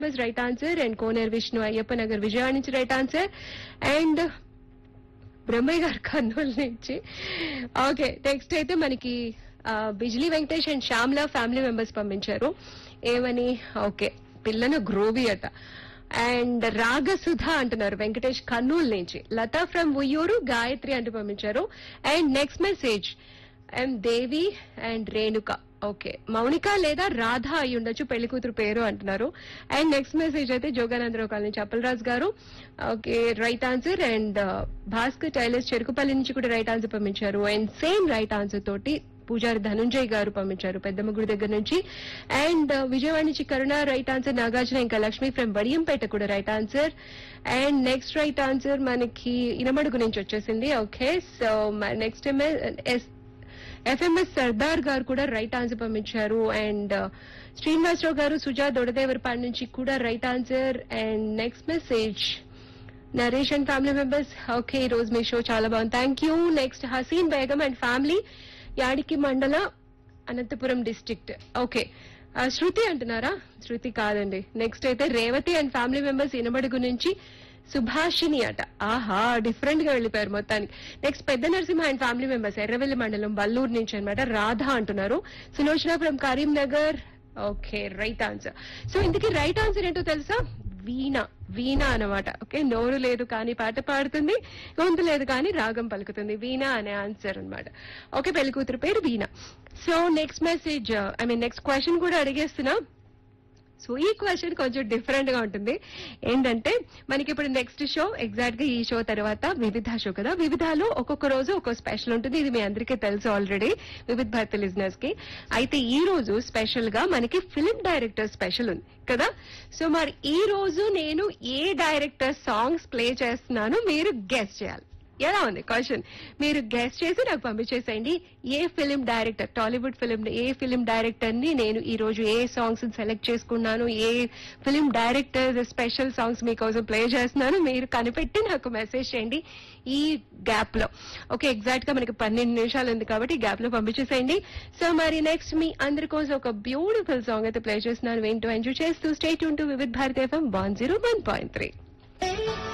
was right answer and Koner Vishnu Ayyappa Nagar Vijayawada నుంచి right answer and Brahmayya garu Kurnool నుంచి okay next అయితే మనకి ఆ, Bijli Venkatesh and Shyamala family members పంపించారు ఏమని ఓకే పిల్లన గ్రోవి అట అండ్ రాగసుధ అంటున్నారు వెంకటేష్ కర్నూలు నుంచి లతా ఫ్రమ్ ఉయ్యూరు గాయత్రి అంటూ పంపించారు and next message and Devi and Renuka okay Mounika లేదా రాధ అయి ఉండొచ్చు పెళ్లి కూతురు పేరు అంటున్నారు అండ్ నెక్స్ట్ మెసేజ్ అయితే Jogananda Rao colony Chappalaraju garu okay right answer and Bhaskar tailors Cherukupalli నుంచి కూడా రైట్ ఆన్సర్ పంపించారు అండ్ సేమ్ రైట్ ఆన్సర్ తోటి పూజారి ధనుంజయ్ గారు పంపించారు పెద్దమ్మ గుడి దగ్గర నుంచి అండ్ విజయవాడ నుంచి కరుణ రైట్ ఆన్సర్ నాగార్జున ఇంకా లక్ష్మి ఫ్రమ్ బడియంపేట కూడా right answer and next right answer మనకి ఇనమడుగు నుంచి వచ్చేసింది okay so next S F M S Sardar garu కూడా రైట్ ఆన్సర్ పంపించారు అండ్ శ్రీనివాసరావు గారు సుజా దొడదేవరపాడు నుంచి కూడా right answer and next message Naresh and family members okay ఈ రోజు మీ షో చాలా బాగుంది thank you next Haseen Begum and family Yadiki మండల అనంతపురం డిస్ట్రిక్ట్ ఓకే ఆ, శృతి అంటున్నారా శృతి కాదండి నెక్స్ట్ అయితే Revathi and family members Inabadugu నుంచి సుభాషిణి అట ఆహా డిఫరెంట్ గా వెళ్ళిపోయారు మొత్తానికి నెక్స్ట్ పెద్ద Narasimha and family members Erravelli మండలం బల్లూరు నుంచి అన్నమాట రాధ అంటున్నారు Sulochana from Karimnagar okay right answer so ఇందుకే రైట్ ఆన్సర్ ఏంటో తెలుసా వీణ వీణ అన్నమాట ఓకే నోరు లేదు కానీ పాట పాడుతుంది గొంతు లేదు కానీ రాగం పలుకుతుంది వీణ అనే ఆన్సర్ అన్నమాట ఓకే పెళ్లి కూతురు పేరు Veena so next message I mean next question కూడా అడిగేస్తున్నా సో ఈ క్వశ్చన్ కొంచెం డిఫరెంట్ గా ఉంటుంది ఏంటంటే మనకి ఇప్పుడు నెక్స్ట్ షో ఎగ్జాక్ట్ గా ఈ షో తర్వాత వివిధ షో కదా వివిధలో ఒక్కొక్క రోజు ఒక్కొక్క స్పెషల్ ఉంటుంది ఇది మీ అందరికీ తెలుసు ఆల్రెడీ వివిధ భారతి లిజినెస్ కి అయితే ఈ రోజు స్పెషల్ గా మనకి ఫిలిం డైరెక్టర్ స్పెషల్ ఉంది కదా సో మరి ఈ రోజు నేను ఏ డైరెక్టర్ సాంగ్స్ ప్లే చేస్తున్నాను మీరు గెస్ట్ చేయాలి ఎలా ఉంది క్వశ్చన్ మీరు గెస్ట్ చేసి నాకు పంపించేసేయండి ఏ ఫిలిం డైరెక్టర్ టాలీవుడ్ ఫిలిం ఏ ఫిలిం డైరెక్టర్ ని నేను ఈ రోజు ఏ సాంగ్స్ సెలెక్ట్ చేసుకున్నాను ఏ ఫిలిం డైరెక్టర్ స్పెషల్ సాంగ్స్ మీకోసం ప్లే చేస్తున్నాను మీరు కనిపెట్టి నాకు మెసేజ్ చేయండి ఈ గ్యాప్ లో ఓకే ఎగ్జాక్ట్ గా మనకి పన్నెండు నిమిషాలు ఉంది కాబట్టి ఈ గ్యాప్ లో పంపించేసేయండి సో మరి నెక్స్ట్ మీ అందరి కోసం ఒక బ్యూటిఫుల్ సాంగ్ అయితే ప్లే చేస్తున్నాను వింటూ ఎంజాయ్ చేస్తూ స్టేట్ ఉంటూ Vividh Bharati FM one zero one point three